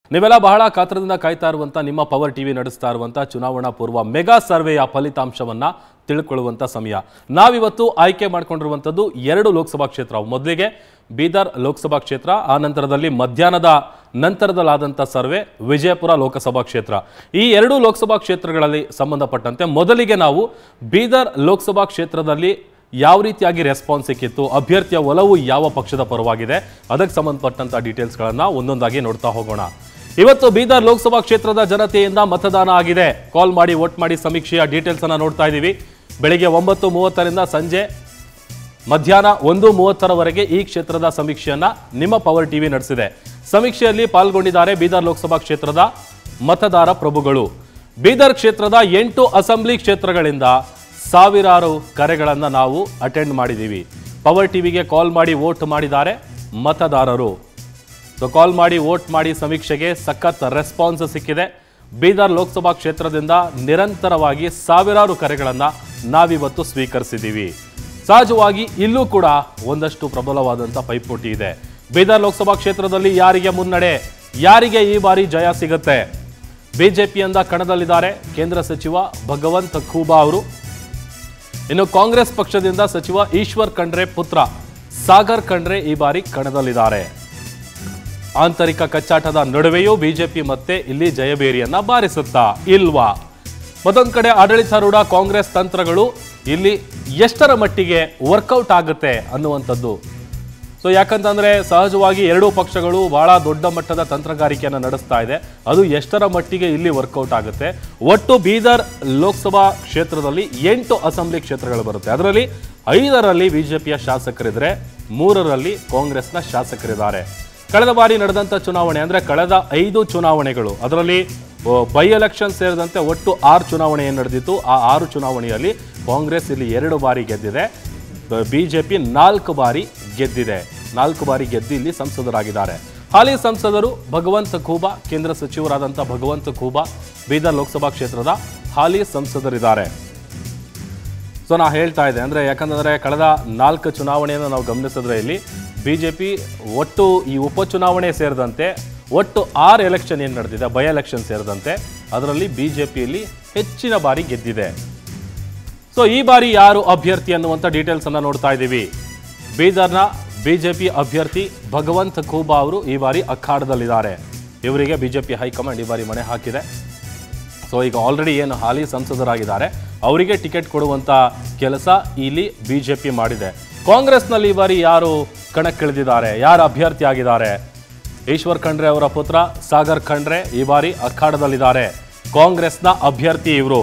ನೀವೆಲ್ಲ ಬಹಳ ಕಾತ್ರದಿಂದ ಕಾಯ್ತಾ ಇರುವಂತ ನಿಮ್ಮ ಪವರ್ ಟಿವಿ ನಡೆಸ್ತಾ ಇರುವಂತ ಚುನಾವಣಾ ಪೂರ್ವ ಮೆಗಾ ಸರ್ವೆಯ ಫಲಿತಾಂಶವನ್ನ ತಿಳ್ಕೊಳ್ಳುವಂತ ಸಮಯ ನಾವಿವತ್ತು ಆಯ್ಕೆ ಮಾಡ್ಕೊಂಡಿರುವಂತದ್ದು ಎರಡು ಲೋಕಸಭಾ ಕ್ಷೇತ್ರ ಮೊದಲಿಗೆ ಬೀದರ್ ಲೋಕಸಭಾ ಕ್ಷೇತ್ರ ಆ ನಂತರದಲ್ಲಿ ಮಧ್ಯಾಹ್ನದ ನಂತರದಲ್ಲಾದಂಥ ಸರ್ವೆ ವಿಜಯಪುರ ಲೋಕಸಭಾ ಕ್ಷೇತ್ರ ಈ ಎರಡು ಲೋಕಸಭಾ ಕ್ಷೇತ್ರಗಳಲ್ಲಿ ಸಂಬಂಧಪಟ್ಟಂತೆ ಮೊದಲಿಗೆ ನಾವು ಬೀದರ್ ಲೋಕಸಭಾ ಕ್ಷೇತ್ರದಲ್ಲಿ ಯಾವ ರೀತಿಯಾಗಿ ರೆಸ್ಪಾನ್ಸ್ ಸಿಕ್ಕಿತ್ತು ಅಭ್ಯರ್ಥಿಯ ಒಲವು ಯಾವ ಪಕ್ಷದ ಪರವಾಗಿದೆ ಅದಕ್ಕೆ ಸಂಬಂಧಪಟ್ಟಂತ ಡೀಟೇಲ್ಸ್ಗಳನ್ನ ಒಂದೊಂದಾಗಿ ನೋಡ್ತಾ ಹೋಗೋಣ ಇವತ್ತು ಬೀದರ್ ಲೋಕಸಭಾ ಕ್ಷೇತ್ರದ ಜನತೆಯಿಂದ ಮತದಾನ ಆಗಿದೆ ಕಾಲ್ ಮಾಡಿ ವೋಟ್ ಮಾಡಿ ಸಮೀಕ್ಷೆಯ ಡೀಟೇಲ್ಸ್ ಅನ್ನ ನೋಡ್ತಾ ಇದ್ದೀವಿ ಬೆಳಿಗ್ಗೆ ಒಂಬತ್ತು ಮೂವತ್ತರಿಂದ ಸಂಜೆ ಮಧ್ಯಾಹ್ನ ಒಂದು ಮೂವತ್ತರವರೆಗೆ ಈ ಕ್ಷೇತ್ರದ ಸಮೀಕ್ಷೆಯನ್ನ ನಿಮ್ಮ ಪವರ್ ಟಿವಿ ನಡೆಸಿದೆ ಸಮೀಕ್ಷೆಯಲ್ಲಿ ಪಾಲ್ಗೊಂಡಿದ್ದಾರೆ ಬೀದರ್ ಲೋಕಸಭಾ ಕ್ಷೇತ್ರದ ಮತದಾರ ಪ್ರಭುಗಳು ಬೀದರ್ ಕ್ಷೇತ್ರದ ಎಂಟು ಅಸೆಂಬ್ಲಿ ಕ್ಷೇತ್ರಗಳಿಂದ ಸಾವಿರಾರು ಕರೆಗಳನ್ನ ನಾವು ಅಟೆಂಡ್ ಮಾಡಿದ್ದೀವಿ ಪವರ್ ಟಿವಿಗೆ ಕಾಲ್ ಮಾಡಿ ವೋಟ್ ಮಾಡಿದ್ದಾರೆ ಮತದಾರರು ಸೊ ಕಾಲ್ ಮಾಡಿ ವೋಟ್ ಮಾಡಿ ಸಮೀಕ್ಷೆಗೆ ಸಖತ್ ರೆಸ್ಪಾನ್ಸ್ ಸಿಕ್ಕಿದೆ ಬೀದರ್ ಲೋಕಸಭಾ ಕ್ಷೇತ್ರದಿಂದ ನಿರಂತರವಾಗಿ ಸಾವಿರಾರು ಕರೆಗಳನ್ನು ನಾವಿವತ್ತು ಸ್ವೀಕರಿಸಿದ್ದೀವಿ ಸಹಜವಾಗಿ ಇಲ್ಲೂ ಕೂಡ ಒಂದಷ್ಟು ಪ್ರಬಲವಾದಂಥ ಪೈಪೋಟಿ ಇದೆ ಬೀದರ್ ಲೋಕಸಭಾ ಕ್ಷೇತ್ರದಲ್ಲಿ ಯಾರಿಗೆ ಮುನ್ನಡೆ ಯಾರಿಗೆ ಈ ಬಾರಿ ಜಯ ಸಿಗುತ್ತೆ ಬಿಜೆಪಿಯಿಂದ ಕಣದಲ್ಲಿದ್ದಾರೆ ಕೇಂದ್ರ ಸಚಿವ ಭಗವಂತ್ ಖೂಬಾ ಅವರು ಇನ್ನು ಕಾಂಗ್ರೆಸ್ ಪಕ್ಷದಿಂದ ಸಚಿವ ಈಶ್ವರ್ ಖಂಡ್ರೆ ಪುತ್ರ ಸಾಗರ್ ಖಂಡ್ರೆ ಈ ಬಾರಿ ಕಣದಲ್ಲಿದ್ದಾರೆ ಆಂತರಿಕ ಕಚ್ಚಾಟದ ನಡುವೆಯೂ ಬಿಜೆಪಿ ಮತ್ತೆ ಇಲ್ಲಿ ಜಯಬೇರಿಯನ್ನ ಬಾರಿಸುತ್ತಾ ಇಲ್ವಾ ಮತ್ತೊಂದು ಕಡೆ ಆಡಳಿತಾರೂಢ ಕಾಂಗ್ರೆಸ್ ತಂತ್ರಗಳು ಇಲ್ಲಿ ಎಷ್ಟರ ಮಟ್ಟಿಗೆ ವರ್ಕೌಟ್ ಆಗುತ್ತೆ ಅನ್ನುವಂಥದ್ದು ಸೊ ಯಾಕಂತಂದ್ರೆ ಸಹಜವಾಗಿ ಎರಡೂ ಪಕ್ಷಗಳು ಬಹಳ ದೊಡ್ಡ ಮಟ್ಟದ ತಂತ್ರಗಾರಿಕೆಯನ್ನು ನಡೆಸ್ತಾ ಇದೆ ಅದು ಎಷ್ಟರ ಮಟ್ಟಿಗೆ ಇಲ್ಲಿ ವರ್ಕೌಟ್ ಆಗುತ್ತೆ ಒಟ್ಟು ಬೀದರ್ ಲೋಕಸಭಾ ಕ್ಷೇತ್ರದಲ್ಲಿ ಎಂಟು ಅಸೆಂಬ್ಲಿ ಕ್ಷೇತ್ರಗಳು ಬರುತ್ತೆ ಅದರಲ್ಲಿ ಐದರಲ್ಲಿ ಬಿಜೆಪಿಯ ಶಾಸಕರಿದ್ರೆ ಮೂರರಲ್ಲಿ ಕಾಂಗ್ರೆಸ್ನ ಶಾಸಕರಿದ್ದಾರೆ ಕಳೆದ ಬಾರಿ ನಡೆದಂಥ ಚುನಾವಣೆ ಅಂದ್ರೆ ಕಳೆದ ಐದು ಚುನಾವಣೆಗಳು ಅದರಲ್ಲಿ ಬೈ ಎಲೆಕ್ಷನ್ ಸೇರಿದಂತೆ ಒಟ್ಟು ಆರು ಚುನಾವಣೆ ಏನು ನಡೆದಿತ್ತು ಆ ಆರು ಚುನಾವಣೆಯಲ್ಲಿ ಕಾಂಗ್ರೆಸ್ ಇಲ್ಲಿ ಎರಡು ಬಾರಿ ಗೆದ್ದಿದೆ ಬಿಜೆಪಿ ನಾಲ್ಕು ಬಾರಿ ಗೆದ್ದಿದೆ ನಾಲ್ಕು ಬಾರಿ ಗೆದ್ದು ಇಲ್ಲಿ ಸಂಸದರಾಗಿದ್ದಾರೆ ಹಾಲಿ ಸಂಸದರು ಭಗವಂತ ಖೂಬಾ ಕೇಂದ್ರ ಸಚಿವರಾದಂಥ ಭಗವಂತ ಖೂಬಾ ಬೀದರ್ ಲೋಕಸಭಾ ಕ್ಷೇತ್ರದ ಹಾಲಿ ಸಂಸದರಿದ್ದಾರೆ ಸೊ ನಾ ಹೇಳ್ತಾ ಇದ್ದೆ ಅಂದರೆ ಯಾಕಂತಂದರೆ ಕಳೆದ ನಾಲ್ಕು ಚುನಾವಣೆಯನ್ನು ನಾವು ಗಮನಿಸಿದ್ರೆ ಇಲ್ಲಿ ಬಿ ಜೆ ಪಿ ಒಟ್ಟು ಈ ಉಪಚುನಾವಣೆ ಸೇರಿದಂತೆ ಒಟ್ಟು ಆರು ಎಲೆಕ್ಷನ್ ಏನು ನಡೆದಿದೆ ಬೈ ಎಲೆಕ್ಷನ್ ಸೇರಿದಂತೆ ಅದರಲ್ಲಿ ಬಿ ಜೆ ಪಿಯಲ್ಲಿ ಹೆಚ್ಚಿನ ಬಾರಿ ಗೆದ್ದಿದೆ ಸೊ ಈ ಬಾರಿ ಯಾರು ಅಭ್ಯರ್ಥಿ ಅನ್ನುವಂಥ ಡೀಟೇಲ್ಸ್ ಅನ್ನ ನೋಡ್ತಾ ಇದ್ದೀವಿ ಬೀದರ್ನ ಬಿಜೆಪಿ ಅಭ್ಯರ್ಥಿ ಭಗವಂತ್ ಖೂಬಾ ಅವರು ಈ ಬಾರಿ ಅಖಾಡದಲ್ಲಿದ್ದಾರೆ ಇವರಿಗೆ ಬಿಜೆಪಿ ಹೈಕಮಾಂಡ್ ಈ ಬಾರಿ ಮಣೆ ಹಾಕಿದೆ ಸೊ ಈಗ ಆಲ್ರೆಡಿ ಏನು ಹಾಲಿ ಸಂಸದರಾಗಿದ್ದಾರೆ ಅವರಿಗೆ ಟಿಕೆಟ್ ಕೊಡುವಂತ ಕೆಲಸ ಇಲ್ಲಿ ಬಿಜೆಪಿ ಮಾಡಿದೆ ಕಾಂಗ್ರೆಸ್ನಲ್ಲಿ ಈ ಬಾರಿ ಯಾರು ಕಣಕ್ಕಿಳಿದಿದ್ದಾರೆ ಯಾರು ಅಭ್ಯರ್ಥಿ ಆಗಿದ್ದಾರೆ ಈಶ್ವರ್ ಖಂಡ್ರೆ ಅವರ ಪುತ್ರ ಸಾಗರ್ ಖಂಡ್ರೆ ಈ ಬಾರಿ ಅಖಾಡದಲ್ಲಿದ್ದಾರೆ ಕಾಂಗ್ರೆಸ್ನ ಅಭ್ಯರ್ಥಿ ಇವರು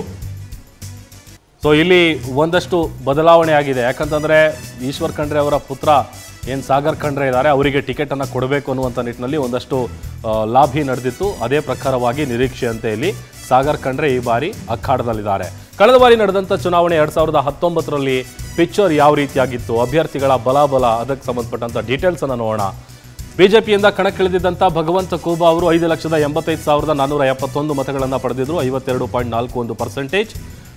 ಸೊ ಇಲ್ಲಿ ಒಂದಷ್ಟು ಬದಲಾವಣೆ ಆಗಿದೆ ಯಾಕಂತಂದ್ರೆ ಈಶ್ವರ್ ಖಂಡ್ರೆ ಅವರ ಪುತ್ರ ಏನು ಸಾಗರ್ ಖಂಡ್ರೆ ಇದ್ದಾರೆ ಅವರಿಗೆ ಟಿಕೆಟ್ ಅನ್ನ ಕೊಡಬೇಕು ಅನ್ನುವಂಥ ನಿಟ್ಟಿನಲ್ಲಿ ಒಂದಷ್ಟು ಆ, ಲಾಭಿ ನಡೆದಿತ್ತು ಅದೇ ಪ್ರಕಾರವಾಗಿ ನಿರೀಕ್ಷೆಯಂತೆ ಇಲ್ಲಿ ಸಾಗರ್ ಖಂಡ್ರೆ ಈ ಬಾರಿ ಅಖಾಡದಲ್ಲಿದ್ದಾರೆ ಕಳೆದ ಬಾರಿ ನಡೆದಂಥ ಚುನಾವಣೆ ಎರಡ್ ಸಾವಿರದ ಹತ್ತೊಂಬತ್ತರಲ್ಲಿ ಪಿಕ್ಚರ್ ಯಾವ ರೀತಿಯಾಗಿತ್ತು ಅಭ್ಯರ್ಥಿಗಳ ಬಲಾಬಲ ಅದಕ್ಕೆ ಸಂಬಂಧಪಟ್ಟಂತ ಡೀಟೇಲ್ಸ್ ಅನ್ನ ನೋಡೋಣ ಬಿಜೆಪಿಯಿಂದ ಕಣಕ್ಕಿಳಿದಿದ್ದಂಥ ಭಗವಂತ ಖೂಬಾ ಅವರು ಐದು ಲಕ್ಷದ ಎಂಬತ್ತೈದು ಸಾವಿರದ ನಾನ್ನೂರ ಎಪ್ಪತ್ತೊಂದು ಮತಗಳನ್ನು ಪಡೆದಿದ್ರು ಐವತ್ತೆರಡು ಪಾಯಿಂಟ್ ನಾಲ್ಕು ಒಂದು ಪರ್ಸೆಂಟೇಜ್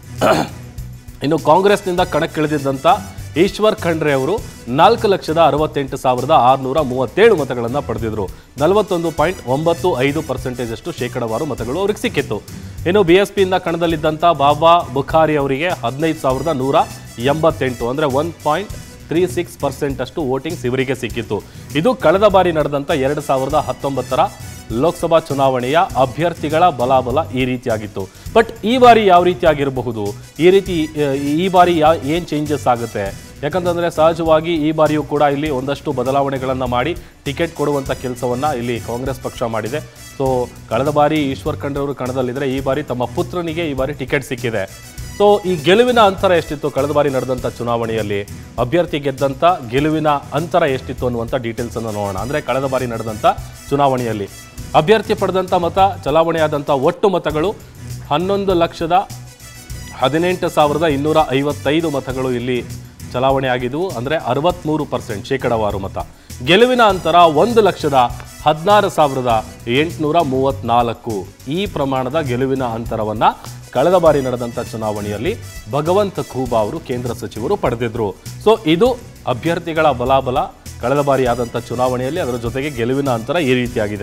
ಇನ್ನು ಕಾಂಗ್ರೆಸ್ನಿಂದ ಕಣಕ್ಕಿಳಿದಿದ್ದಂಥ ಈಶ್ವರ್ ಖಂಡ್ರೆ ಅವರು ನಾಲ್ಕು ಲಕ್ಷದ ಅರವತ್ತೆಂಟು ಸಾವಿರದ ಆರುನೂರ ಮೂವತ್ತೇಳು ಮತಗಳನ್ನು ಪಡೆದಿದ್ರು ನಲವತ್ತೊಂದು ಪಾಯಿಂಟ್ ಒಂಬತ್ತು ಐದು ಪರ್ಸೆಂಟೇಜ್ ಅಷ್ಟು ಶೇಕಡವಾರು ಮತಗಳು ಅವ್ರಿಗೆ ಸಿಕ್ಕಿತ್ತು ಇನ್ನು ಬಿ ಎಸ್ ಪಿಯಿಂದ ಕಣದಲ್ಲಿದ್ದಂಥ ಬಾಬಾ ಬುಖಾರಿ ಅವರಿಗೆ ಹದಿನೈದು ಸಾವಿರದ ನೂರ ಎಂಬತ್ತೆಂಟು ಅಂದರೆ one point three six percent ಅಷ್ಟು ವೋಟಿಂಗ್ಸ್ ಇವರಿಗೆ ಸಿಕ್ಕಿತ್ತು ಇದು ಕಳೆದ ಬಾರಿ ನಡೆದಂಥ ಎರಡು ಸಾವಿರದ ಹತ್ತೊಂಬತ್ತರ ಲೋಕಸಭಾ ಚುನಾವಣೆಯ ಅಭ್ಯರ್ಥಿಗಳ ಬಲಾಬಲ ಈ ರೀತಿಯಾಗಿತ್ತು ಬಟ್ ಈ ಬಾರಿ ಯಾವ ರೀತಿಯಾಗಿರಬಹುದು ಈ ರೀತಿ ಆ, ಈ ಬಾರಿ ಯಾ ಏನು ಚೇಂಜಸ್ ಆಗುತ್ತೆ ಯಾಕಂತಂದ್ರೆ ಸಹಜವಾಗಿ ಈ ಬಾರಿಯೂ ಕೂಡ ಇಲ್ಲಿ ಒಂದಷ್ಟು ಬದಲಾವಣೆಗಳನ್ನು ಮಾಡಿ ಟಿಕೆಟ್ ಕೊಡುವಂಥ ಕೆಲಸವನ್ನ ಇಲ್ಲಿ ಕಾಂಗ್ರೆಸ್ ಪಕ್ಷ ಮಾಡಿದೆ ಸೊ ಕಳೆದ ಬಾರಿ ಈಶ್ವರ್ ಖಂಡ್ರೆ ಅವರು ಕಣದಲ್ಲಿದ್ದರೆ ಈ ಬಾರಿ ತಮ್ಮ ಪುತ್ರನಿಗೆ ಈ ಬಾರಿ ಟಿಕೆಟ್ ಸಿಕ್ಕಿದೆ ಸೊ ಈ ಗೆಲುವಿನ ಅಂತರ ಎಷ್ಟಿತ್ತು ಕಳೆದ ಬಾರಿ ನಡೆದಂಥ ಚುನಾವಣೆಯಲ್ಲಿ ಅಭ್ಯರ್ಥಿ ಗೆದ್ದಂಥ ಗೆಲುವಿನ ಅಂತರ ಎಷ್ಟಿತ್ತು ಅನ್ನುವಂಥ ಡೀಟೇಲ್ಸ್ ಅನ್ನು ನೋಡೋಣ ಅಂದರೆ ಕಳೆದ ಬಾರಿ ನಡೆದಂಥ ಚುನಾವಣೆಯಲ್ಲಿ ಅಭ್ಯರ್ಥಿ ಪಡೆದಂಥ ಮತ ಚಲಾವಣೆಯಾದಂಥ ಒಟ್ಟು ಮತಗಳು ಹನ್ನೊಂದು ಲಕ್ಷದ ಹದಿನೆಂಟು ಸಾವಿರದ ಇನ್ನೂರ ಐವತ್ತೈದು ಮತಗಳು ಇಲ್ಲಿ ಚಲಾವಣೆ ಆಗಿದ್ವು ಅಂದರೆ ಅರವತ್ತ್ಮೂರು ಪರ್ಸೆಂಟ್ ಶೇಕಡವಾರು ಮತ ಗೆಲುವಿನ ಅಂತರ ಒಂದು ಲಕ್ಷದ ಹದಿನಾರು ಸಾವಿರದ ಎಂಟುನೂರ ಮೂವತ್ನಾಲ್ಕು ಈ ಪ್ರಮಾಣದ ಗೆಲುವಿನ ಅಂತರವನ್ನ ಕಳೆದ ಬಾರಿ ನಡೆದಂಥ ಚುನಾವಣೆಯಲ್ಲಿ ಭಗವಂತ ಖೂಬಾ ಅವರು ಕೇಂದ್ರ ಸಚಿವರು ಪಡೆದಿದ್ರು ಸೊ ಇದು ಅಭ್ಯರ್ಥಿಗಳ ಬಲಾಬಲ ಕಳೆದ ಬಾರಿ ಆದಂಥ ಚುನಾವಣೆಯಲ್ಲಿ ಅದರ ಜೊತೆಗೆ ಗೆಲುವಿನ ಅಂತರ ಈ ರೀತಿಯಾಗಿದೆ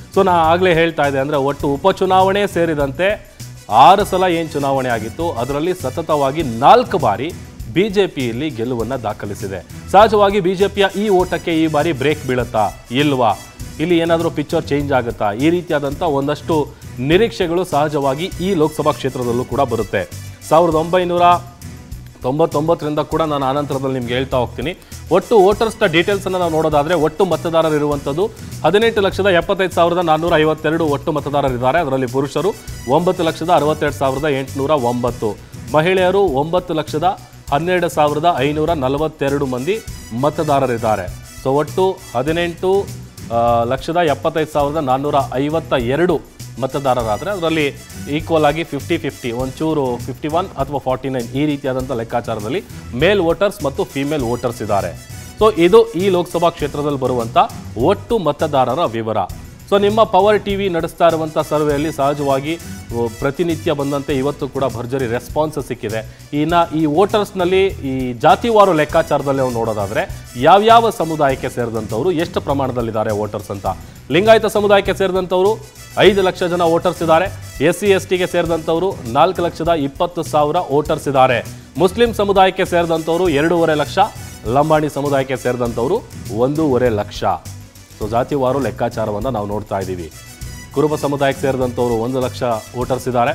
ಸೊ ನಾ ಆಗಲೇ ಹೇಳ್ತಾ ಇದ್ದೆ ಅಂದರೆ ಒಟ್ಟು ಉಪಚುನಾವಣೆ ಸೇರಿದಂತೆ ಆರು ಸಲ ಏನು ಚುನಾವಣೆ ಆಗಿತ್ತು ಅದರಲ್ಲಿ ಸತತವಾಗಿ ನಾಲ್ಕು ಬಾರಿ ಬಿಜೆಪಿಯಲ್ಲಿ ಗೆಲುವನ್ನು ದಾಖಲಿಸಿದೆ ಸಹಜವಾಗಿ ಬಿಜೆಪಿಯ ಈ ಓಟಕ್ಕೆ ಈ ಬಾರಿ ಬ್ರೇಕ್ ಬೀಳುತ್ತಾ ಇಲ್ವಾ ಇಲ್ಲಿ ಏನಾದರೂ ಪಿಕ್ಚರ್ ಚೇಂಜ್ ಆಗುತ್ತಾ ಈ ರೀತಿಯಾದಂಥ ಒಂದಷ್ಟು ನಿರೀಕ್ಷೆಗಳು ಸಹಜವಾಗಿ ಈ ಲೋಕಸಭಾ ಕ್ಷೇತ್ರದಲ್ಲೂ ಕೂಡ ಬರುತ್ತೆ ಸಾವಿರದ ಒಂಬೈನೂರ ತೊಂಬತ್ತೊಂಬತ್ತರಿಂದ ಕೂಡ ನಾನು ಆನಂತರದಲ್ಲಿ ನಿಮ್ಗೆ ಹೇಳ್ತಾ ಹೋಗ್ತೀನಿ ಒಟ್ಟು ವೋಟರ್ಸ್ನ ಡೀಟೇಲ್ಸನ್ನು ನಾವು ನೋಡೋದಾದರೆ ಒಟ್ಟು ಮತದಾರರು ಇರುವಂಥದ್ದು ಹದಿನೆಂಟು ಲಕ್ಷದ ಎಪ್ಪತ್ತೈದು ಸಾವಿರದ ನಾನ್ನೂರ ಐವತ್ತೆರಡು ಒಟ್ಟು ಮತದಾರರಿದ್ದಾರೆ ಅದರಲ್ಲಿ ಪುರುಷರು ಒಂಬತ್ತು ಲಕ್ಷದ ಅರವತ್ತೆರಡು ಸಾವಿರದ ಎಂಟುನೂರ ಒಂಬತ್ತು ಮಹಿಳೆಯರು ಒಂಬತ್ತು ಲಕ್ಷದ ಹನ್ನೆರಡು ಸಾವಿರದ ಐನೂರ ನಲವತ್ತೆರಡು ಮಂದಿ ಮತದಾರರಿದ್ದಾರೆ ಸೊ ಒಟ್ಟು ಹದಿನೆಂಟು ಆ, ಲಕ್ಷದ ಎಪ್ಪತ್ತೈದು ಸಾವಿರದ ನಾನ್ನೂರ ಐವತ್ತ ಎರಡು ಮತದಾರರಾದರೆ ಅದರಲ್ಲಿ ಈಕ್ವಲ್ ಆಗಿ ಫಿಫ್ಟಿ ಫಿಫ್ಟಿ ಒಂಚೂರು ಫಿಫ್ಟಿ ಒನ್ ಅಥವಾ ಫಾರ್ಟಿ ನೈನ್ ಈ ರೀತಿಯಾದಂಥ ಲೆಕ್ಕಾಚಾರದಲ್ಲಿ ಮೇಲ್ ವೋಟರ್ಸ್ ಮತ್ತು ಫಿಮೇಲ್ ವೋಟರ್ಸ್ ಇದ್ದಾರೆ ಸೊ ಇದು ಈ ಲೋಕಸಭಾ ಕ್ಷೇತ್ರದಲ್ಲಿ ಬರುವಂಥ ಒಟ್ಟು ಮತದಾರರ ವಿವರ ಸೊ ನಿಮ್ಮ ಪವರ್ ಟಿ ವಿ ನಡೆಸ್ತಾ ಇರುವಂಥ ಸರ್ವೆಯಲ್ಲಿ ಸಹಜವಾಗಿ ಓ, ಪ್ರತಿನಿತ್ಯ ಬಂದಂತೆ ಇವತ್ತು ಕೂಡ ಭರ್ಜರಿ ರೆಸ್ಪಾನ್ಸ್ ಸಿಕ್ಕಿದೆ ಇನ್ನು ಈ ವೋಟರ್ಸ್ನಲ್ಲಿ ಈ ಜಾತಿವಾರು ಲೆಕ್ಕಾಚಾರದಲ್ಲಿ ನಾವು ನೋಡೋದಾದರೆ ಯಾವ್ಯಾವ ಸಮುದಾಯಕ್ಕೆ ಸೇರಿದಂಥವ್ರು ಎಷ್ಟು ಪ್ರಮಾಣದಲ್ಲಿದ್ದಾರೆ ವೋಟರ್ಸ್ ಅಂತ ಲಿಂಗಾಯತ ಸಮುದಾಯಕ್ಕೆ ಸೇರಿದಂಥವ್ರು ಐದು ಲಕ್ಷ ಜನ ವೋಟರ್ಸ್ ಇದ್ದಾರೆ ಎಸ್ ಸಿ ಎಸ್ ಟಿಗೆ ಸೇರಿದಂಥವ್ರು ನಾಲ್ಕು ಲಕ್ಷದ ಇಪ್ಪತ್ತು ಸಾವಿರ ವೋಟರ್ಸ್ ಇದ್ದಾರೆ ಮುಸ್ಲಿಂ ಸಮುದಾಯಕ್ಕೆ ಸೇರಿದಂಥವ್ರು ಎರಡೂವರೆ ಲಕ್ಷ ಲಂಬಾಣಿ ಸಮುದಾಯಕ್ಕೆ ಸೇರಿದಂಥವ್ರು ಒಂದೂವರೆ ಲಕ್ಷ ಸೊ ಜಾತಿವಾರು ಲೆಕ್ಕಾಚಾರವನ್ನು ನಾವು ನೋಡ್ತಾ ಇದ್ದೀವಿ ಕುರುಬ ಸಮುದಾಯಕ್ಕೆ ಸೇರಿದಂಥವ್ರು ಒಂದು ಲಕ್ಷ ವೋಟರ್ಸ್ ಇದ್ದಾರೆ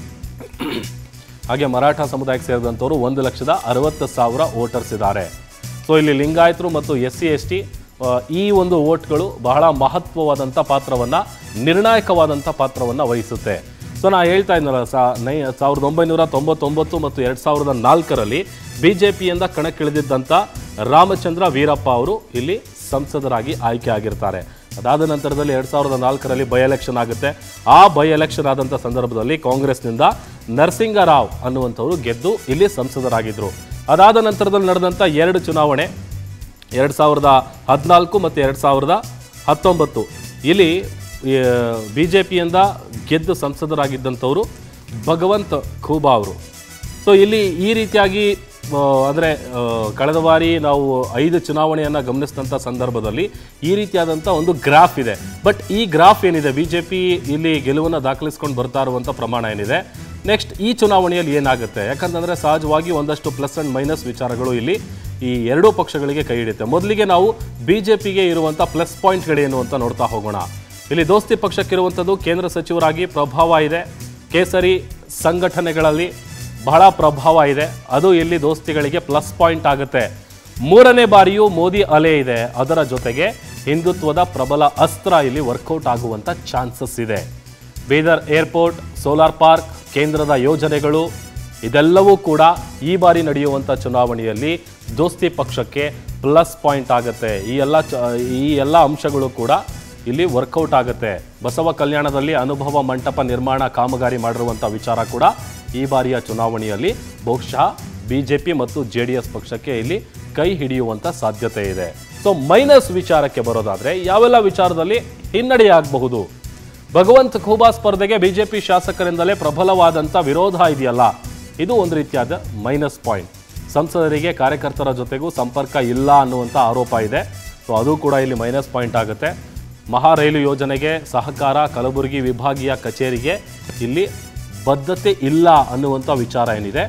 ಹಾಗೆ ಮರಾಠ ಸಮುದಾಯಕ್ಕೆ ಸೇರಿದಂಥವ್ರು ಒಂದು ಲಕ್ಷದ ಅರವತ್ತು ಸಾವಿರ ವೋಟರ್ಸ್ ಇದ್ದಾರೆ ಸೊ ಇಲ್ಲಿ ಲಿಂಗಾಯತರು ಮತ್ತು ಎಸ್ ಸಿ ಎಸ್ ಟಿ ಈ ಒಂದು ವೋಟ್ಗಳು ಬಹಳ ಮಹತ್ವವಾದಂಥ ಪಾತ್ರವನ್ನು ನಿರ್ಣಾಯಕವಾದಂಥ ಪಾತ್ರವನ್ನು ವಹಿಸುತ್ತೆ ಸೊ ನಾ ಹೇಳ್ತಾ ಇದ್ನಲ್ಲ ಸಾ ನೈ ಸಾವಿರದ ಒಂಬೈನೂರ ತೊಂಬತ್ತೊಂಬತ್ತು ಮತ್ತು ಎರಡು ಸಾವಿರದ ನಾಲ್ಕರಲ್ಲಿ ಬಿ ಜೆ ಪಿಯಿಂದ ಕಣಕ್ಕಿಳಿದಿದ್ದಂಥ ರಾಮಚಂದ್ರ ವೀರಪ್ಪ ಅವರು ಇಲ್ಲಿ ಸಂಸದರಾಗಿ ಆಯ್ಕೆ ಆಗಿರ್ತಾರೆ ಅದಾದ ನಂತರದಲ್ಲಿ ಎರಡು ಸಾವಿರದ ನಾಲ್ಕರಲ್ಲಿ ಬೈ ಎಲೆಕ್ಷನ್ ಆಗುತ್ತೆ ಆ ಬೈ ಎಲೆಕ್ಷನ್ ಆದಂಥ ಸಂದರ್ಭದಲ್ಲಿ ಕಾಂಗ್ರೆಸ್ನಿಂದ ನರಸಿಂಗರಾವ್ ಅನ್ನುವಂಥವ್ರು ಗೆದ್ದು ಇಲ್ಲಿ ಸಂಸದರಾಗಿದ್ದರು ಅದಾದ ನಂತರದಲ್ಲಿ ನಡೆದಂಥ ಎರಡು ಚುನಾವಣೆ ಎರಡು ಸಾವಿರದ ಹದಿನಾಲ್ಕು ಮತ್ತು ಎರಡು ಸಾವಿರದ ಹತ್ತೊಂಬತ್ತು ಇಲ್ಲಿ ಬಿ ಜೆ ಪಿಯಿಂದ ಗೆದ್ದು ಸಂಸದರಾಗಿದ್ದಂಥವರು ಭಗವಂತ್ ಖೂಬಾ ಅವರು ಸೊ ಇಲ್ಲಿ ಈ ರೀತಿಯಾಗಿ ಅಂದರೆ ಕಳೆದ ಬಾರಿ ನಾವು ಐದು ಚುನಾವಣೆಯನ್ನು ಗಮನಿಸಿದಂಥ ಸಂದರ್ಭದಲ್ಲಿ ಈ ರೀತಿಯಾದಂಥ ಒಂದು ಗ್ರಾಫ್ ಇದೆ ಬಟ್ ಈ ಗ್ರಾಫ್ ಏನಿದೆ ಬಿ ಜೆ ಪಿ ಇಲ್ಲಿ ಗೆಲುವನ್ನು ದಾಖಲಿಸ್ಕೊಂಡು ಬರ್ತಾ ಇರುವಂಥ ಪ್ರಮಾಣ ಏನಿದೆ ನೆಕ್ಸ್ಟ್ ಈ ಚುನಾವಣೆಯಲ್ಲಿ ಏನಾಗುತ್ತೆ ಯಾಕಂತಂದರೆ ಸಹಜವಾಗಿ ಒಂದಷ್ಟು ಪ್ಲಸ್ ಆ್ಯಂಡ್ ಮೈನಸ್ ವಿಚಾರಗಳು ಇಲ್ಲಿ ಈ ಎರಡೂ ಪಕ್ಷಗಳಿಗೆ ಕೈ ಹಿಡಿಯುತ್ತೆ ಮೊದಲಿಗೆ ನಾವು ಬಿ ಜೆ ಪಿಗೆ ಇರುವಂಥ ಪ್ಲಸ್ ಪಾಯಿಂಟ್ಗಳೇನು ಅಂತ ನೋಡ್ತಾ ಹೋಗೋಣ ಇಲ್ಲಿ ದೋಸ್ತಿ ಪಕ್ಷಕ್ಕಿರುವಂಥದ್ದು ಕೇಂದ್ರ ಸಚಿವರಾಗಿ ಪ್ರಭಾವ ಇದೆ ಕೇಸರಿ ಸಂಘಟನೆಗಳಲ್ಲಿ ಬಹಳ ಪ್ರಭಾವ ಇದೆ ಅದು ಇಲ್ಲಿ ದೋಸ್ತಿಗಳಿಗೆ ಪ್ಲಸ್ ಪಾಯಿಂಟ್ ಆಗುತ್ತೆ ಮೂರನೇ ಬಾರಿಯೂ ಮೋದಿ ಅಲೆ ಇದೆ ಅದರ ಜೊತೆಗೆ ಹಿಂದುತ್ವದ ಪ್ರಬಲ ಅಸ್ತ್ರ ಇಲ್ಲಿ ವರ್ಕೌಟ್ ಆಗುವಂಥ ಚಾನ್ಸಸ್ ಇದೆ ಬೀದರ್ ಏರ್ಪೋರ್ಟ್ ಸೋಲಾರ್ ಪಾರ್ಕ್ ಕೇಂದ್ರದ ಯೋಜನೆಗಳು ಇದೆಲ್ಲವೂ ಕೂಡ ಈ ಬಾರಿ ನಡೆಯುವಂಥ ಚುನಾವಣೆಯಲ್ಲಿ ದೋಸ್ತಿ ಪಕ್ಷಕ್ಕೆ ಪ್ಲಸ್ ಪಾಯಿಂಟ್ ಆಗುತ್ತೆ ಈ ಎಲ್ಲ ಚ- ಈ ಎಲ್ಲ ಅಂಶಗಳು ಕೂಡ ಇಲ್ಲಿ ವರ್ಕೌಟ್ ಆಗುತ್ತೆ ಬಸವ ಕಲ್ಯಾಣದಲ್ಲಿ ಅನುಭವ ಮಂಟಪ ನಿರ್ಮಾಣ ಕಾಮಗಾರಿ ಮಾಡಿರುವಂಥ ವಿಚಾರ ಕೂಡ ಈ ಬಾರಿಯ ಚುನಾವಣೆಯಲ್ಲಿ ಬಹುಶಃ ಬಿ ಜೆ ಪಿ ಮತ್ತು ಜೆ ಡಿ ಎಸ್ ಪಕ್ಷಕ್ಕೆ ಇಲ್ಲಿ ಕೈ ಹಿಡಿಯುವಂಥ ಸಾಧ್ಯತೆ ಇದೆ ಸೊ ಮೈನಸ್ ವಿಚಾರಕ್ಕೆ ಬರೋದಾದರೆ ಯಾವೆಲ್ಲ ವಿಚಾರದಲ್ಲಿ ಹಿನ್ನಡೆಯಾಗಬಹುದು ಭಗವಂತ್ ಖೂಬಾ ಸ್ಪರ್ಧೆಗೆ ಬಿಜೆಪಿ ಶಾಸಕರಿಂದಲೇ ಪ್ರಬಲವಾದಂಥ ವಿರೋಧ ಇದೆಯಲ್ಲ ಇದು ಒಂದು ರೀತಿಯಾದ ಮೈನಸ್ ಪಾಯಿಂಟ್ ಸಂಸದರಿಗೆ ಕಾರ್ಯಕರ್ತರ ಜೊತೆಗೂ ಸಂಪರ್ಕ ಇಲ್ಲ ಅನ್ನುವಂಥ ಆರೋಪ ಇದೆ ಸೊ ಅದು ಕೂಡ ಇಲ್ಲಿ ಮೈನಸ್ ಪಾಯಿಂಟ್ ಆಗುತ್ತೆ ಮಹಾ ರೈಲು ಯೋಜನೆಗೆ ಸಹಕಾರ ಕಲಬುರಗಿ ವಿಭಾಗೀಯ ಕಚೇರಿಗೆ ಇಲ್ಲಿ ಬದ್ಧತೆ ಇಲ್ಲ ಅನ್ನುವಂಥ ವಿಚಾರ ಏನಿದೆ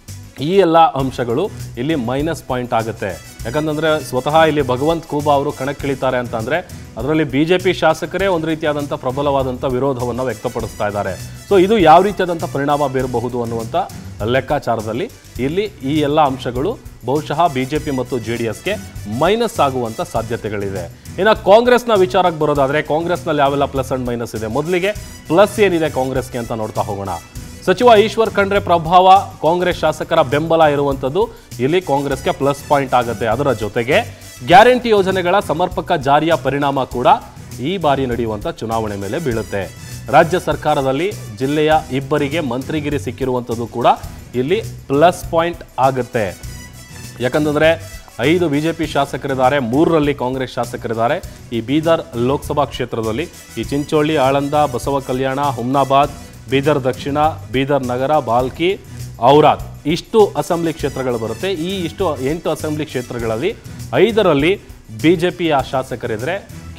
ಈ ಎಲ್ಲ ಅಂಶಗಳು ಇಲ್ಲಿ ಮೈನಸ್ ಪಾಯಿಂಟ್ ಆಗುತ್ತೆ ಯಾಕಂತಂದ್ರೆ ಸ್ವತಃ ಇಲ್ಲಿ ಭಗವಂತ್ ಖೂಬಾ ಅವರು ಕಣಕ್ಕಿಳಿತಾರೆ ಅಂತಂದ್ರೆ ಅದರಲ್ಲಿ ಬಿ ಜೆ ಪಿ ಶಾಸಕರೇ ಒಂದು ರೀತಿಯಾದಂಥ ಪ್ರಬಲವಾದಂಥ ವಿರೋಧವನ್ನು ವ್ಯಕ್ತಪಡಿಸ್ತಾ ಇದ್ದಾರೆ ಸೊ ಇದು ಯಾವ ರೀತಿಯಾದಂಥ ಪರಿಣಾಮ ಬೀರಬಹುದು ಅನ್ನುವಂಥ ಲೆಕ್ಕಾಚಾರದಲ್ಲಿ ಇಲ್ಲಿ ಈ ಎಲ್ಲ ಅಂಶಗಳು ಬಹುಶಃ ಬಿ ಜೆ ಪಿ ಮತ್ತು ಜೆ ಡಿ ಎಸ್ಗೆ ಮೈನಸ್ ಆಗುವಂಥ ಸಾಧ್ಯತೆಗಳಿದೆ ಇನ್ನು ಕಾಂಗ್ರೆಸ್ನ ವಿಚಾರಕ್ಕೆ ಬರೋದಾದರೆ ಕಾಂಗ್ರೆಸ್ನಲ್ಲಿ ಯಾವೆಲ್ಲ ಪ್ಲಸ್ ಅಂಡ್ ಮೈನಸ್ ಇದೆ ಮೊದಲಿಗೆ ಪ್ಲಸ್ ಏನಿದೆ ಕಾಂಗ್ರೆಸ್ಗೆ ಅಂತ ನೋಡ್ತಾ ಹೋಗೋಣ ಸಚಿವ ಈಶ್ವರ್ ಖಂಡ್ರೆ ಪ್ರಭಾವ ಕಾಂಗ್ರೆಸ್ ಶಾಸಕರ ಬೆಂಬಲ ಇರುವಂಥದ್ದು ಇಲ್ಲಿ ಕಾಂಗ್ರೆಸ್ಗೆ ಪ್ಲಸ್ ಪಾಯಿಂಟ್ ಆಗುತ್ತೆ ಅದರ ಜೊತೆಗೆ ಗ್ಯಾರಂಟಿ ಯೋಜನೆಗಳ ಸಮರ್ಪಕ ಜಾರಿಯ ಪರಿಣಾಮ ಕೂಡ ಈ ಬಾರಿ ನಡೆಯುವಂಥ ಚುನಾವಣೆ ಮೇಲೆ ಬೀಳುತ್ತೆ ರಾಜ್ಯ ಸರ್ಕಾರದಲ್ಲಿ ಜಿಲ್ಲೆಯ ಇಬ್ಬರಿಗೆ ಮಂತ್ರಿಗಿರಿ ಸಿಕ್ಕಿರುವಂಥದ್ದು ಕೂಡ ಇಲ್ಲಿ ಪ್ಲಸ್ ಪಾಯಿಂಟ್ ಆಗುತ್ತೆ ಯಾಕಂತಂದರೆ ಐದು ಬಿ ಜೆ ಪಿ ಶಾಸಕರಿದ್ದಾರೆ ಮೂರರಲ್ಲಿ ಕಾಂಗ್ರೆಸ್ ಶಾಸಕರಿದ್ದಾರೆ ಈ ಬೀದರ್ ಲೋಕಸಭಾ ಕ್ಷೇತ್ರದಲ್ಲಿ ಈ ಚಿಂಚೋಳಿ ಆಳಂದ ಬಸವ ಕಲ್ಯಾಣ ಹುಮ್ನಾಬಾದ್ ಬೀದರ್ ದಕ್ಷಿಣ ಬೀದರ್ ನಗರ ಬಾಲ್ಕಿ ಔರಾದ್ ಇಷ್ಟು ಅಸೆಂಬ್ಲಿ ಕ್ಷೇತ್ರಗಳು ಬರುತ್ತೆ ಈ ಇಷ್ಟು ಎಂಟು ಅಸೆಂಬ್ಲಿ ಕ್ಷೇತ್ರಗಳಲ್ಲಿ ಐದರಲ್ಲಿ ಬಿ ಜೆ ಪಿಯ ಶಾಸಕರಿದ್ದರೆ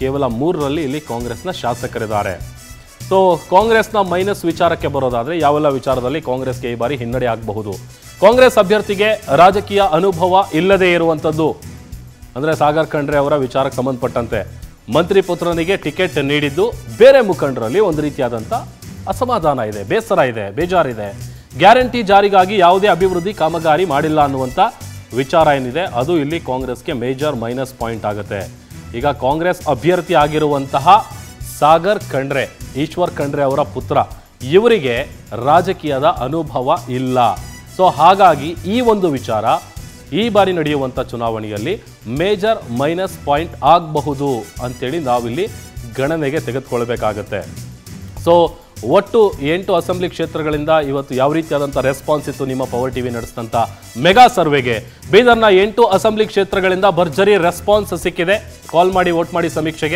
ಕೇವಲ ಮೂರರಲ್ಲಿ ಇಲ್ಲಿ ಕಾಂಗ್ರೆಸ್ನ ಶಾಸಕರಿದ್ದಾರೆ ಸೊ ಕಾಂಗ್ರೆಸ್ನ ಮೈನಸ್ ವಿಚಾರಕ್ಕೆ ಬರೋದಾದ್ರೆ ಯಾವೆಲ್ಲ ವಿಚಾರದಲ್ಲಿ ಕಾಂಗ್ರೆಸ್ಗೆ ಈ ಬಾರಿ ಹಿನ್ನಡೆ ಆಗಬಹುದು ಕಾಂಗ್ರೆಸ್ ಅಭ್ಯರ್ಥಿಗೆ ರಾಜಕೀಯ ಅನುಭವ ಇಲ್ಲದೇ ಇರುವಂಥದ್ದು ಅಂದರೆ ಸಾಗರ್ ಖಂಡ್ರೆ ಅವರ ವಿಚಾರಕ್ಕೆ ಸಂಬಂಧಪಟ್ಟಂತೆ ಮಂತ್ರಿ ಪುತ್ರನಿಗೆ ಟಿಕೆಟ್ ನೀಡಿದ್ದು ಬೇರೆ ಮುಖಂಡರಲ್ಲಿ ಒಂದು ರೀತಿಯಾದಂಥ ಅಸಮಾಧಾನ ಇದೆ ಬೇಸರ ಇದೆ ಬೇಜಾರಿದೆ ಗ್ಯಾರಂಟಿ ಜಾರಿಗಾಗಿ ಯಾವುದೇ ಅಭಿವೃದ್ಧಿ ಕಾಮಗಾರಿ ಮಾಡಿಲ್ಲ ಅನ್ನುವಂಥ ವಿಚಾರ ಏನಿದೆ ಅದು ಇಲ್ಲಿ ಕಾಂಗ್ರೆಸ್ಗೆ ಮೇಜರ್ ಮೈನಸ್ ಪಾಯಿಂಟ್ ಆಗುತ್ತೆ ಈಗ ಕಾಂಗ್ರೆಸ್ ಅಭ್ಯರ್ಥಿ ಆಗಿರುವಂತಹ ಸಾಗರ್ ಖಂಡ್ರೆ ಈಶ್ವರ್ ಖಂಡ್ರೆ ಅವರ ಪುತ್ರ ಇವರಿಗೆ ರಾಜಕೀಯದ ಅನುಭವ ಇಲ್ಲ ಸೊ ಹಾಗಾಗಿ ಈ ಒಂದು ವಿಚಾರ ಈ ಬಾರಿ ನಡೆಯುವಂಥ ಚುನಾವಣೆಯಲ್ಲಿ ಮೇಜರ್ ಮೈನಸ್ ಪಾಯಿಂಟ್ ಆಗಬಹುದು ಅಂತೇಳಿ ನಾವಿಲ್ಲಿ ಗಣನೆಗೆ ತೆಗೆದುಕೊಳ್ಬೇಕಾಗತ್ತೆ ಸೊ ಒಟ್ಟು ಎಂಟು ಅಸೆಂಬ್ಲಿ ಕ್ಷೇತ್ರಗಳಿಂದ ಇವತ್ತು ಯಾವ ರೀತಿಯಾದಂಥ ರೆಸ್ಪಾನ್ಸ್ ಇತ್ತು ನಿಮ್ಮ ಪವರ್ ಟಿವಿ ನಡೆಸಿದಂಥ ಮೆಗಾ ಸರ್ವೆಗೆ ಬೀದರ್ನ ಎಂಟು ಅಸೆಂಬ್ಲಿ ಕ್ಷೇತ್ರಗಳಿಂದ ಭರ್ಜರಿ ರೆಸ್ಪಾನ್ಸ್ ಸಿಕ್ಕಿದೆ ಕಾಲ್ ಮಾಡಿ ವೋಟ್ ಮಾಡಿ ಸಮೀಕ್ಷೆಗೆ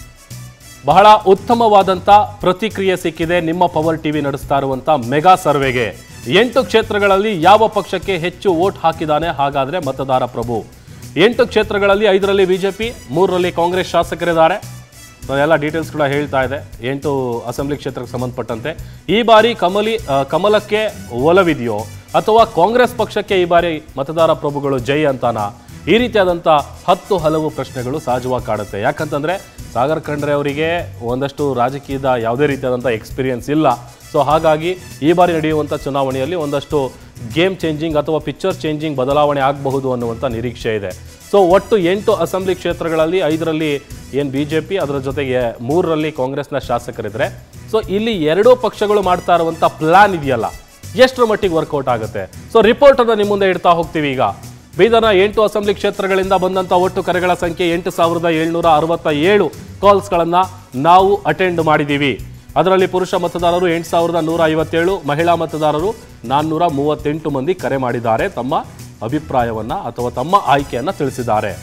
ಬಹಳ ಉತ್ತಮವಾದಂಥ ಪ್ರತಿಕ್ರಿಯೆ ಸಿಕ್ಕಿದೆ ನಿಮ್ಮ ಪವರ್ ಟಿವಿ ನಡೆಸ್ತಾ ಇರುವಂಥ ಮೆಗಾ ಸರ್ವೆಗೆ ಎಂಟು ಕ್ಷೇತ್ರಗಳಲ್ಲಿ ಯಾವ ಪಕ್ಷಕ್ಕೆ ಹೆಚ್ಚು ವೋಟ್ ಹಾಕಿದ್ದಾನೆ ಹಾಗಾದ್ರೆ ಮತದಾರ ಪ್ರಭು ಎಂಟು ಕ್ಷೇತ್ರಗಳಲ್ಲಿ ಐದರಲ್ಲಿ ಬಿಜೆಪಿ ಮೂರರಲ್ಲಿ ಕಾಂಗ್ರೆಸ್ ಶಾಸಕರಿದ್ದಾರೆ ಸೊ ಎಲ್ಲ ಡೀಟೇಲ್ಸ್ ಕೂಡ ಹೇಳ್ತಾ ಇದೆ ಎಂಟು ಅಸೆಂಬ್ಲಿ ಕ್ಷೇತ್ರಕ್ಕೆ ಸಂಬಂಧಪಟ್ಟಂತೆ ಈ ಬಾರಿ ಕಮಲಿ ಆ, ಕಮಲಕ್ಕೆ ಒಲವಿದೆಯೋ ಅಥವಾ ಕಾಂಗ್ರೆಸ್ ಪಕ್ಷಕ್ಕೆ ಈ ಬಾರಿ ಮತದಾರ ಪ್ರಭುಗಳು ಜೈ ಅಂತಾನ ಈ ರೀತಿಯಾದಂಥ ಹತ್ತು ಹಲವು ಪ್ರಶ್ನೆಗಳು ಸಹಜವಾಗಿ ಕಾಡುತ್ತೆ ಯಾಕಂತಂದ್ರೆ ಸಾಗರ್ ಖಂಡ್ರೆ ಅವರಿಗೆ ಒಂದಷ್ಟು ರಾಜಕೀಯದ ಯಾವುದೇ ರೀತಿಯಾದಂಥ ಎಕ್ಸ್ಪೀರಿಯನ್ಸ್ ಇಲ್ಲ ಸೊ ಹಾಗಾಗಿ ಈ ಬಾರಿ ನಡೆಯುವಂಥ ಚುನಾವಣೆಯಲ್ಲಿ ಒಂದಷ್ಟು ಗೇಮ್ ಚೇಂಜಿಂಗ್ ಅಥವಾ ಪಿಕ್ಚರ್ ಚೇಂಜಿಂಗ್ ಬದಲಾವಣೆ ಆಗಬಹುದು ಅನ್ನುವಂಥ ನಿರೀಕ್ಷೆ ಇದೆ ಸೊ ಒಟ್ಟು ಎಂಟು ಅಸೆಂಬ್ಲಿ ಕ್ಷೇತ್ರಗಳಲ್ಲಿ ಐದರಲ್ಲಿ ಏನು ಬಿ ಜೆ ಪಿ ಅದರ ಜೊತೆಗೆ ಮೂರರಲ್ಲಿ ಕಾಂಗ್ರೆಸ್ನ ಶಾಸಕರಿದ್ರೆ ಸೊ ಇಲ್ಲಿ ಎರಡೂ ಪಕ್ಷಗಳು ಮಾಡ್ತಾ ಇರುವಂಥ ಪ್ಲಾನ್ ಇದೆಯಲ್ಲ ಎಷ್ಟರ ಮಟ್ಟಿಗೆ ವರ್ಕೌಟ್ ಆಗುತ್ತೆ ಸೊ ರಿಪೋರ್ಟನ್ನು ನಿಮ್ಮ ಮುಂದೆ ಇಡ್ತಾ ಹೋಗ್ತೀವಿ ಈಗ ಬೀದರ್ನ ಎಂಟು ಅಸೆಂಬ್ಲಿ ಕ್ಷೇತ್ರಗಳಿಂದ ಬಂದಂಥ ಒಟ್ಟು ಕರೆಗಳ ಸಂಖ್ಯೆ ಎಂಟು ಸಾವಿರದ ಏಳ್ನೂರ ಅರವತ್ತ ಏಳು ಕಾಲ್ಸ್ಗಳನ್ನು ನಾವು ಅಟೆಂಡ್ ಮಾಡಿದ್ದೀವಿ ಅದರಲ್ಲಿ ಪುರುಷ ಮತದಾರರು ಎಂಟು ಸಾವಿರದ ನೂರ ಐವತ್ತೇಳು ಮಹಿಳಾ ಮತದಾರರು ನಾನ್ನೂರ ಮೂವತ್ತೆಂಟು ಮಂದಿ ಕರೆ ಮಾಡಿದ್ದಾರೆ ತಮ್ಮ ಅಭಿಪ್ರಾಯವನ್ನ ಅಥವಾ ತಮ್ಮ ಆಯ್ಕೆಯನ್ನ ತಿಳಿಸಿದ್ದಾರೆ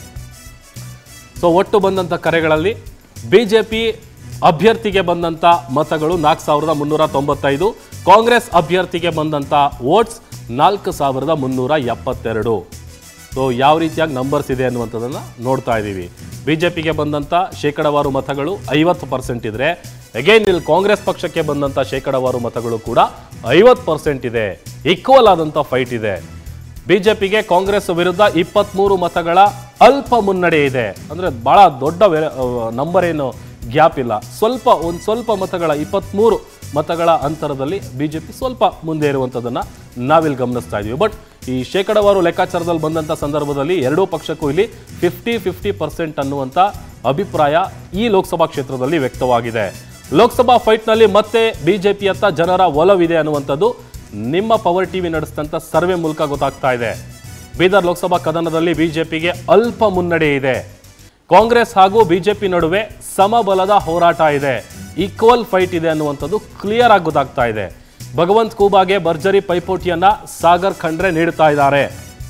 ಸೊ ಒಟ್ಟು ಬಂದಂಥ ಕರೆಗಳಲ್ಲಿ ಬಿಜೆಪಿ ಅಭ್ಯರ್ಥಿಗೆ ಬಂದಂಥ ಮತಗಳು ನಾಲ್ಕು ಸಾವಿರದ ಮುನ್ನೂರ ತೊಂಬತ್ತೈದು ಕಾಂಗ್ರೆಸ್ ಅಭ್ಯರ್ಥಿಗೆ ಬಂದಂಥ ವೋಟ್ಸ್ ನಾಲ್ಕು ಸಾವಿರದ ಮುನ್ನೂರ ಎಪ್ಪತ್ತೆರಡು ಸೊ ಯಾವ ರೀತಿಯಾಗಿ ನಂಬರ್ಸ್ ಇದೆ ಅನ್ನುವಂಥದ್ದನ್ನು ನೋಡ್ತಾ ಇದ್ದೀವಿ ಬಿಜೆಪಿಗೆ ಬಂದಂಥ ಶೇಕಡವಾರು ಮತಗಳು ಐವತ್ತು ಪರ್ಸೆಂಟ್ ಇದ್ರೆ ಅಗೈನ್ ಇಲ್ಲಿ ಕಾಂಗ್ರೆಸ್ ಪಕ್ಷಕ್ಕೆ ಬಂದಂಥ ಶೇಕಡವಾರು ಮತಗಳು ಕೂಡ ಐವತ್ತು ಪರ್ಸೆಂಟ್ ಇದೆ ಈಕ್ವಲ್ ಆದಂಥ ಫೈಟ್ ಇದೆ ಬಿಜೆಪಿಗೆ ಕಾಂಗ್ರೆಸ್ ವಿರುದ್ಧ ಇಪ್ಪತ್ಮೂರು ಮತಗಳ ಅಲ್ಪ ಮುನ್ನಡೆ ಇದೆ ಅಂದ್ರೆ ಬಹಳ ದೊಡ್ಡ ನಂಬರ್ ಏನು ಗ್ಯಾಪ್ ಇಲ್ಲ ಸ್ವಲ್ಪ ಒಂದು ಸ್ವಲ್ಪ ಮತಗಳ ಇಪ್ಪತ್ಮೂರು ಮತಗಳ ಅಂತರದಲ್ಲಿ ಬಿಜೆಪಿ ಸ್ವಲ್ಪ ಮುಂದೆ ಇರುವಂಥದ್ದನ್ನ ನಾವಿಲ್ಲಿ ಗಮನಿಸ್ತಾ ಇದೀವಿ ಬಟ್ ಈ ಶೇಕಡವಾರು ಲೆಕ್ಕಾಚಾರದಲ್ಲಿ ಬಂದಂಥ ಸಂದರ್ಭದಲ್ಲಿ ಎರಡೂ ಪಕ್ಷಕ್ಕೂ ಇಲ್ಲಿ ಫಿಫ್ಟಿ ಫಿಫ್ಟಿ ಪರ್ಸೆಂಟ್ ಅನ್ನುವಂಥ ಅಭಿಪ್ರಾಯ ಈ ಲೋಕಸಭಾ ಕ್ಷೇತ್ರದಲ್ಲಿ ವ್ಯಕ್ತವಾಗಿದೆ ಲೋಕಸಭಾ ಫೈಟ್ನಲ್ಲಿ ಮತ್ತೆ ಬಿಜೆಪಿಯತ್ತ ಜನರ ಒಲವಿದೆ ಅನ್ನುವಂಥದ್ದು ನಿಮ್ಮ ಪವರ್ ಟಿವಿ ನಡೆಸಿದಂಥ ಸರ್ವೆ ಮೂಲಕ ಗೊತ್ತಾಗ್ತಾ ಇದೆ ಬೀದರ್ ಲೋಕಸಭಾ ಕದನದಲ್ಲಿ ಬಿಜೆಪಿಗೆ ಅಲ್ಪ ಮುನ್ನಡೆ ಇದೆ ಕಾಂಗ್ರೆಸ್ ಹಾಗೂ ಬಿಜೆಪಿ ನಡುವೆ ಸಮಬಲದ ಹೋರಾಟ ಇದೆ ಈಕ್ವಲ್ ಫೈಟ್ ಇದೆ ಅನ್ನುವಂಥದ್ದು ಕ್ಲಿಯರ್ ಆಗಿ ಗೊತ್ತಾಗ್ತಾ ಇದೆ ಭಗವಂತ್ ಖೂಬಾಗೆ ಭರ್ಜರಿ ಪೈಪೋಟಿಯನ್ನ ಸಾಗರ್ ಖಂಡ್ರೆ ನೀಡ್ತಾ ಇದ್ದಾರೆ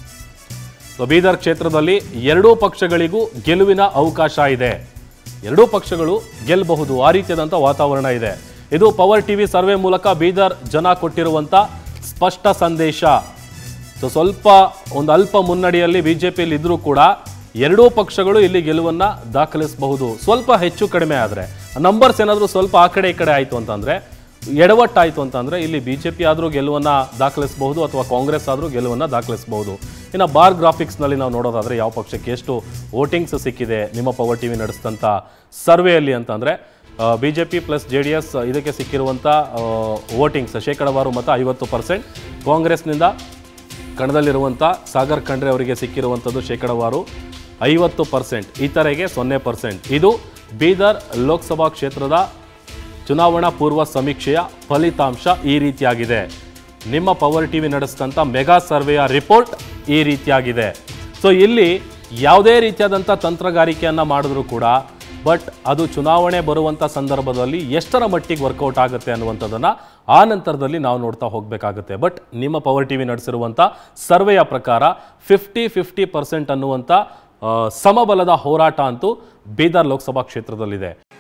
ಸೊ ಬೀದರ್ ಕ್ಷೇತ್ರದಲ್ಲಿ ಎರಡೂ ಪಕ್ಷಗಳಿಗೂ ಗೆಲುವಿನ ಅವಕಾಶ ಇದೆ ಎರಡೂ ಪಕ್ಷಗಳು ಗೆಲ್ಲಬಹುದು ಆ ರೀತಿಯಾದಂಥ ವಾತಾವರಣ ಇದೆ ಇದು ಪವರ್ ಟಿವಿ ಸರ್ವೆ ಮೂಲಕ ಬೀದರ್ ಜನ ಕೊಟ್ಟಿರುವಂಥ ಸ್ಪಷ್ಟ ಸಂದೇಶ ಸೊ ಸ್ವಲ್ಪ ಒಂದು ಅಲ್ಪ ಮುನ್ನಡೆಯಲ್ಲಿ ಬಿಜೆಪಿಯಲ್ಲಿ ಇದ್ರೂ ಕೂಡ ಎರಡೂ ಪಕ್ಷಗಳು ಇಲ್ಲಿ ಗೆಲುವನ್ನ ದಾಖಲಿಸಬಹುದು ಸ್ವಲ್ಪ ಹೆಚ್ಚು ಕಡಿಮೆ ಆದರೆ ನಂಬರ್ಸ್ ಏನಾದರೂ ಸ್ವಲ್ಪ ಆ ಕಡೆ ಈ ಕಡೆ ಆಯಿತು ಅಂತಂದ್ರೆ ಎಡವಟ್ಟಾಯಿತು ಅಂತಂದ್ರೆ ಇಲ್ಲಿ ಬಿಜೆಪಿ ಆದರೂ ಗೆಲುವನ್ನ ದಾಖಲಿಸಬಹುದು ಅಥವಾ ಕಾಂಗ್ರೆಸ್ ಆದರೂ ಗೆಲುವನ್ನ ದಾಖಲಿಸಬಹುದು ಇನ್ನು ಬಾರ್ ಗ್ರಾಫಿಕ್ಸ್ನಲ್ಲಿ ನಾವು ನೋಡೋದಾದ್ರೆ ಯಾವ ಪಕ್ಷಕ್ಕೆ ಎಷ್ಟು ವೋಟಿಂಗ್ಸ್ ಸಿಕ್ಕಿದೆ ನಿಮ್ಮ ಪವರ್ ಟಿವಿ ನಡೆಸಿದಂಥ ಸರ್ವೆಯಲ್ಲಿ ಅಂತಂದ್ರೆ B J P plus J D S ಇದಕ್ಕೆ ಸಿಕ್ಕಿರುವಂಥ ವೋಟಿಂಗ್ಸ್ ಶೇಕಡವಾರು ಮತ ಐವತ್ತು ಪರ್ಸೆಂಟ್ ಕಾಂಗ್ರೆಸ್ನಿಂದ ಕಣದಲ್ಲಿರುವಂಥ ಸಾಗರ್ ಖಂಡ್ರೆ ಅವರಿಗೆ ಸಿಕ್ಕಿರುವಂಥದ್ದು ಶೇಕಡವಾರು ಐವತ್ತು ಪರ್ಸೆಂಟ್ ಇತರೆಗೆ ಸೊನ್ನೆ ಪರ್ಸೆಂಟ್ ಇದು ಬೀದರ್ ಲೋಕಸಭಾ ಕ್ಷೇತ್ರದ ಚುನಾವಣಾ ಪೂರ್ವ ಸಮೀಕ್ಷೆಯ ಫಲಿತಾಂಶ ಈ ರೀತಿಯಾಗಿದೆ ನಿಮ್ಮ ಪವರ್ ಟಿವಿ ನಡೆಸಿದಂಥ ಮೆಗಾ ಸರ್ವೆಯ ರಿಪೋರ್ಟ್ ಈ ರೀತಿಯಾಗಿದೆ ಸೊ ಇಲ್ಲಿ ಯಾವುದೇ ರೀತಿಯಾದಂಥ ತಂತ್ರಗಾರಿಕೆಯನ್ನು ಮಾಡಿದ್ರು ಕೂಡ ಬಟ್ ಅದು ಚುನಾವಣೆ ಬರುವಂಥ ಸಂದರ್ಭದಲ್ಲಿ ಎಷ್ಟರ ಮಟ್ಟಿಗೆ ವರ್ಕೌಟ್ ಆಗುತ್ತೆ ಅನ್ನುವಂಥದ್ದನ್ನು ಆ ನಂತರದಲ್ಲಿ ನಾವು ನೋಡ್ತಾ ಹೋಗಬೇಕಾಗುತ್ತೆ ಬಟ್ ನಿಮ್ಮ ಪವರ್ ಟಿವಿ ನಡೆಸಿರುವಂಥ ಸರ್ವೆಯ ಪ್ರಕಾರ ಫಿಫ್ಟಿ ಫಿಫ್ಟಿ ಪರ್ಸೆಂಟ್ ಅನ್ನುವಂಥ ಆ, ಸಮಬಲದ ಹೋರಾಟ ಅಂತೂ ಬೀದರ್ ಲೋಕಸಭಾ ಕ್ಷೇತ್ರದಲ್ಲಿದೆ